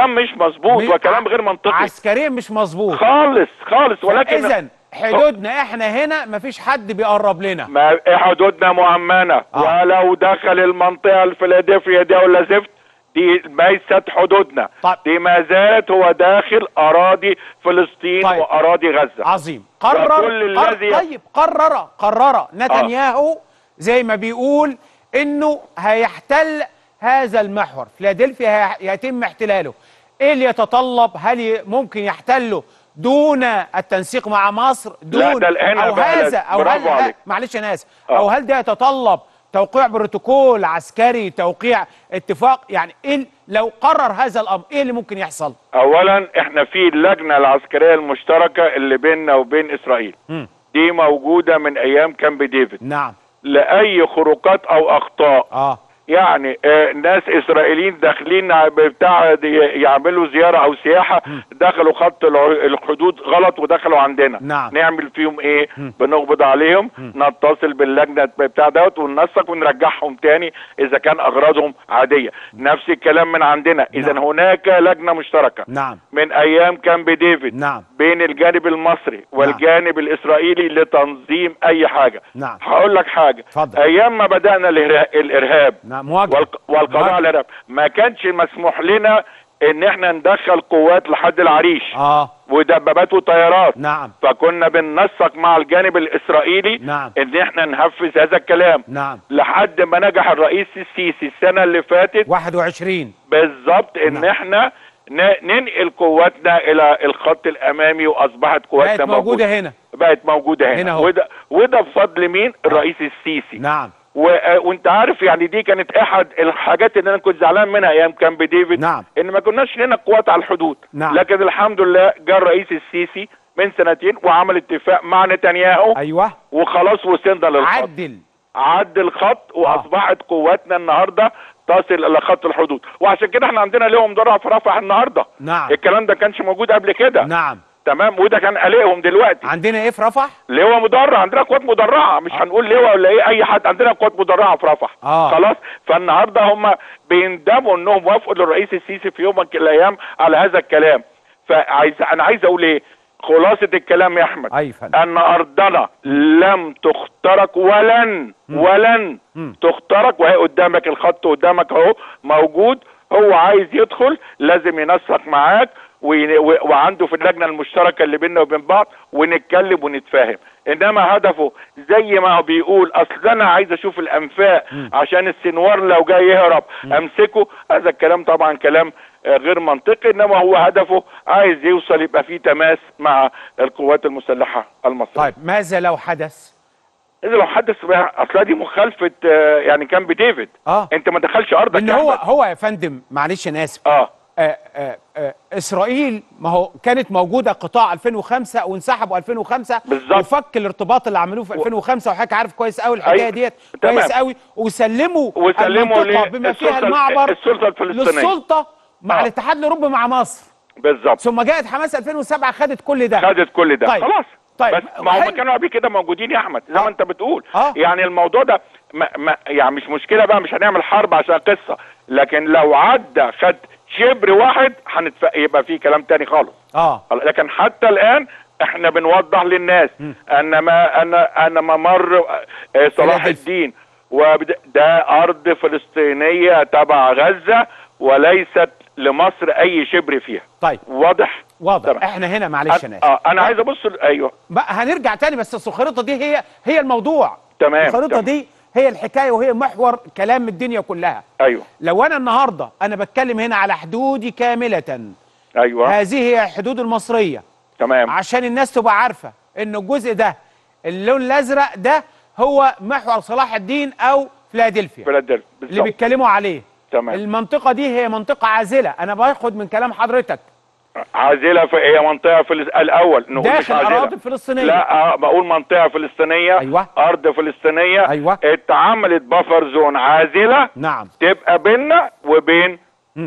كلام مش مظبوط م- وكلام غير منطقي عسكريا مش مظبوط خالص خالص ولكن اذا حدودنا احنا هنا مفيش حد بيقرب لنا ما حدودنا مؤمنه آه. ولو دخل المنطقه الفيلادلفيا دي ولا زفت دي ليست حدودنا طيب. دي ما زالت هو داخل اراضي فلسطين طيب. واراضي غزه عظيم قرر وكل قر... الذي- طيب قرر قرر نتنياهو زي ما بيقول انه هيحتل هذا المحور فيلادلفيا هي- يتم احتلاله ايه اللي يتطلب هل ي- ممكن يحتله دون التنسيق مع مصر لا، دون ده الآن او بقى هذا او هل برافو عليك. معلش انا اسف آه. او هل ده يتطلب توقيع بروتوكول عسكري توقيع اتفاق يعني ايه ال- لو قرر هذا الامر ايه اللي ممكن يحصل اولا احنا في اللجنه العسكريه المشتركه اللي بيننا وبين اسرائيل مم. دي موجوده من ايام كامب ديفيد نعم لاي خروقات او اخطاء اه يعني آه، ناس اسرائيليين داخلين ع- بتاع دي- يعملوا زياره او سياحه دخلوا خط الع- الحدود غلط ودخلوا عندنا نعم. نعمل فيهم ايه بنقبض عليهم نتصل باللجنه بتاع دوت وننسق ونرجعهم تاني اذا كان اغراضهم عاديه نفس الكلام من عندنا اذا نعم. هناك لجنه مشتركه نعم من ايام كامب ديفيد نعم بين الجانب المصري والجانب الاسرائيلي لتنظيم اي حاجه نعم. هقول لك حاجه اتفضل. ايام ما بدانا الإرها- الارهاب نعم مواجهه والق- والقضاء مواجهة. على الارهاب ما كانش مسموح لنا ان احنا ندخل قوات لحد العريش اه ودبابات وطيارات نعم فكنا بننسق مع الجانب الاسرائيلي نعم. ان احنا ننفذ هذا الكلام نعم لحد ما نجح الرئيس السيسي السنه اللي فاتت 21 بالظبط ان نعم. احنا ن- ننقل قواتنا الى الخط الامامي واصبحت قواتنا بقت موجوده هنا بقت موجوده هنا, هنا أهو. وده وده بفضل مين الرئيس السيسي نعم و... آه، وانت عارف يعني دي كانت احد الحاجات اللي انا كنت زعلان منها ايام كامب ديفيد نعم. ان ما كناش لنا قوات على الحدود نعم. لكن الحمد لله جاء الرئيس السيسي من سنتين وعمل اتفاق مع نتنياهو ايوه وخلاص وصلنا للخط عدل عد الخط واصبحت قواتنا النهارده تصل الى خط الحدود وعشان كده احنا عندنا ليهم ضرع في رفح النهارده نعم الكلام ده كانش موجود قبل كده نعم تمام وده كان قلقهم دلوقتي عندنا ايه في رفح لواء مدرع عندنا قوات مدرعه مش هنقول لواء ولا ايه اي حد عندنا قوات مدرعه في رفح آه. خلاص فالنهارده هم بيندموا انهم وافقوا للرئيس السيسي في يوم من الايام على هذا الكلام فعايز انا عايز اقول ايه خلاصه الكلام يا احمد اي فندم ان ارضنا لم تخترق ولن ولن مم. تخترق وهي قدامك الخط قدامك اهو موجود هو عايز يدخل لازم ينسق معاك وي- و- وعنده في اللجنه المشتركه اللي بيننا وبين بعض ونتكلم ونتفاهم انما هدفه زي ما هو بيقول اصل انا عايز اشوف الانفاق عشان السنوار لو جاي يهرب امسكه هذا الكلام طبعا كلام آه، غير منطقي انما هو هدفه عايز يوصل يبقى فيه تماس مع القوات المسلحه المصريه طيب ماذا لو حدث اذا لو حدث بقى- اصل دي مخالفه آه، يعني كامب ديفيد اه انت ما دخلش ارضك ان يا هو أحمد. هو يا فندم معلش انا اسف اه آه آه آه اسرائيل ما هو كانت موجوده قطاع 2005 وانسحبوا 2005 بالظبط. وفك الارتباط اللي عملوه في 2005 وحضرتك عارف كويس قوي الحكايه أيوة. ديت تمام. كويس قوي وسلموا وسلموا المنطقه بما فيها للسلطة- المعبر السلطة الفلسطينية. للسلطه مع آه. الاتحاد الاوروبي مع مصر بالظبط ثم جاءت حماس 2007 خدت كل ده خدت كل ده طيب. خلاص طيب. بس ما هم حلو. كانوا قبل كده موجودين يا احمد زي آه. ما انت بتقول آه. يعني الموضوع ده ما ما يعني مش مشكله بقى مش هنعمل حرب عشان قصه لكن لو عدى خد شبر واحد هنتف... يبقى في كلام تاني خالص اه لكن حتى الان احنا بنوضح للناس ان ما ان ان ممر آه، صلاح فيلادلفيا. الدين وبد- ده ارض فلسطينيه تبع غزه وليست لمصر اي شبر فيها طيب واضح واضح تمام. احنا هنا معلش انا اسف اه انا عايز ابص ل- ايوه بقى هنرجع تاني بس أصل الخريطه دي هي هي الموضوع تمام، الخريطه تمام. دي هي الحكايه وهي محور كلام الدنيا كلها ايوه لو انا النهارده انا بتكلم هنا على حدودي كامله ايوه هذه هي الحدود المصريه تمام عشان الناس تبقى عارفه ان الجزء ده اللون الازرق ده هو محور صلاح الدين او فيلادلفيا فيلادلفيا اللي بالظبط بيتكلموا عليه تمام المنطقه دي هي منطقه عازله انا باخد من كلام حضرتك عازله في هي منطقه فلس... الاول نقول مش داخل عازله اراضي فلسطينيه لا آه بقول منطقه فلسطينيه أيوة. ارض فلسطينيه أيوة. اتعملت بفر زون عازله نعم تبقى بيننا وبين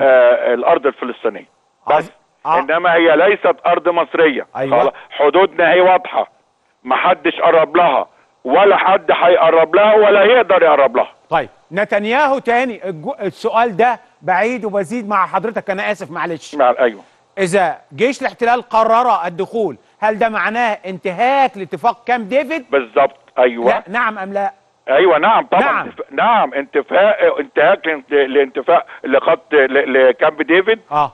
آه الارض الفلسطينيه بس عز- آه. انما هي ليست ارض مصريه أيوة. خلاص. حدودنا هي واضحه محدش قرب لها ولا حد هيقرب لها ولا يقدر يقرب لها طيب نتنياهو تاني الجو- السؤال ده بعيد وبزيد مع حضرتك انا اسف معلش مع ايوه اذا جيش الاحتلال قرر الدخول هل ده معناه انتهاك لاتفاق كامب ديفيد بالظبط ايوه لا نعم ام لا ايوه نعم طبعا نعم. انتف... نعم انتفاق انتهاك لانت- لانتفاق لخط ل- لكامب ديفيد اه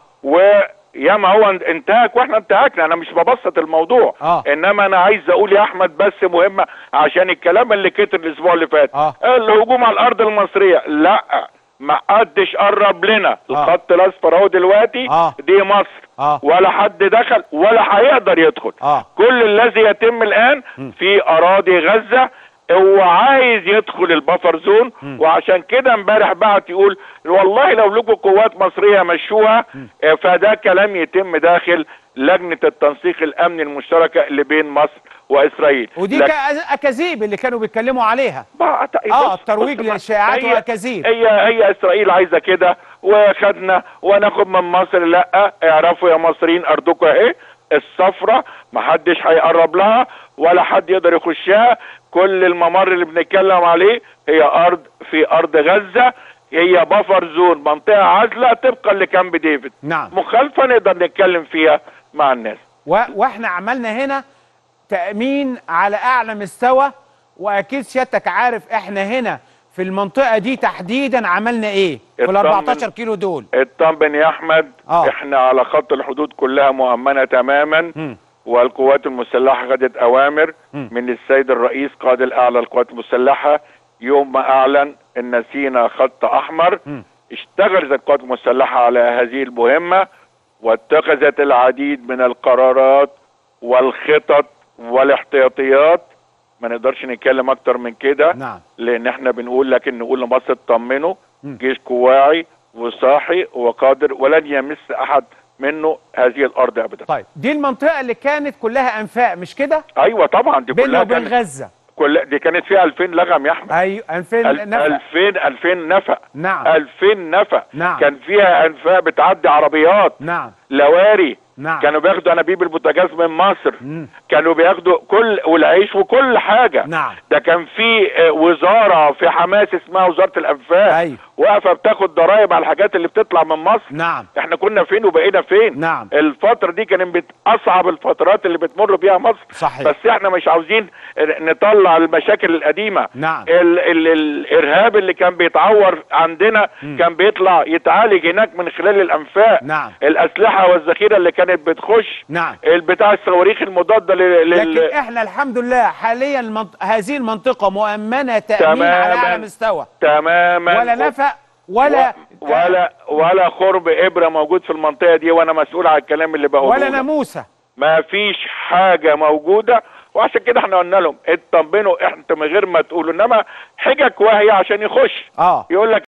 وياما هو انتهك واحنا انتهكنا انا مش ببسط الموضوع آه. انما انا عايز اقول يا احمد بس مهمه عشان الكلام اللي كتر الاسبوع اللي فات آه. الهجوم على الارض المصريه لا ما حدش قرب لنا الخط الاصفر اهو دلوقتي آه. دي مصر آه. ولا حد دخل ولا هيقدر يدخل آه. كل الذي يتم الان في اراضي غزه هو عايز يدخل البفر زون وعشان كده امبارح بعت يقول والله لو لكم قوات مصريه مشوها آه، فده كلام يتم داخل لجنه التنسيق الامني المشتركه اللي بين مصر واسرائيل ودي لكن- كأ- اكاذيب اللي كانوا بيتكلموا عليها بقى- اه بص- الترويج بص- للشائعات هي- واكاذيب هي هي اسرائيل عايزه كده وخدنا وناخد من مصر لا اعرفوا يا مصريين ارضكم اهي الصفرة محدش هيقرب لها ولا حد يقدر يخشها كل الممر اللي بنتكلم عليه هي ارض في ارض غزة هي بفر زون منطقة عازلة طبقا لكامب ديفيد نعم. مخالفة نقدر نتكلم فيها مع الناس و... واحنا عملنا هنا تأمين على أعلى مستوى وأكيد سيادتك عارف احنا هنا في المنطقة دي تحديدا عملنا ايه في ال اطمن. 14 كيلو دول اطمن يا احمد آه. احنا على خط الحدود كلها مؤمنة تماما مم. والقوات المسلحة خدت أوامر مم. من السيد الرئيس قائد الأعلى للقوات المسلحة يوم ما أعلن أن سينا خط أحمر مم. اشتغلت القوات المسلحة على هذه المهمة واتخذت العديد من القرارات والخطط والاحتياطيات ما نقدرش نتكلم أكتر من كده نعم لأن احنا بنقول لكن نقول لمصر اطمنوا جيش واعي وصاحي وقادر ولن يمس أحد منه هذه الأرض أبدا طيب دي المنطقة اللي كانت كلها أنفاق مش كده ايوه طبعا دي بيننا كلها وبين كانت غزة كل دي كانت فيها 2000 لغم يا احمد أيوة أنفين ال- نفق 2000 2000 نفق نعم 2000 نفق نعم. كان فيها انفاق بتعدي عربيات نعم لواري نعم. كانوا بياخدوا انابيب البوتاجاز من مصر مم. كانوا بياخدوا كل والعيش وكل حاجه نعم. ده كان في آه، وزاره في حماس اسمها وزاره الانفاق أيوة. واقفه بتاخد ضرائب على الحاجات اللي بتطلع من مصر نعم احنا كنا فين وبقينا فين نعم. الفترة دي كانت بت- اصعب الفترات اللي بتمر بيها مصر صحيح. بس احنا مش عاوزين نطلع المشاكل القديمة نعم. ال ال الارهاب اللي كان بيتعور عندنا كان بيطلع يتعالج هناك من خلال الانفاق نعم. الاسلحة والذخيرة اللي كانت بتخش نعم. البتاع الصواريخ المضادة لل لكن لل- احنا الحمد لله حاليا المنط... هذه المنطقة مؤمنة تأمين على تماماً. أعلى مستوى تماما ولا نفق ولا و- ولا ولا خرب ابره موجود في المنطقه دي وانا مسؤول على الكلام اللي بقوله ولا لك. ناموسة ما فيش حاجة موجودة وعشان كده احنا قلنا لهم اطمنوا انت من غير ما تقولوا انما حجج وهي عشان يخش اه يقول لك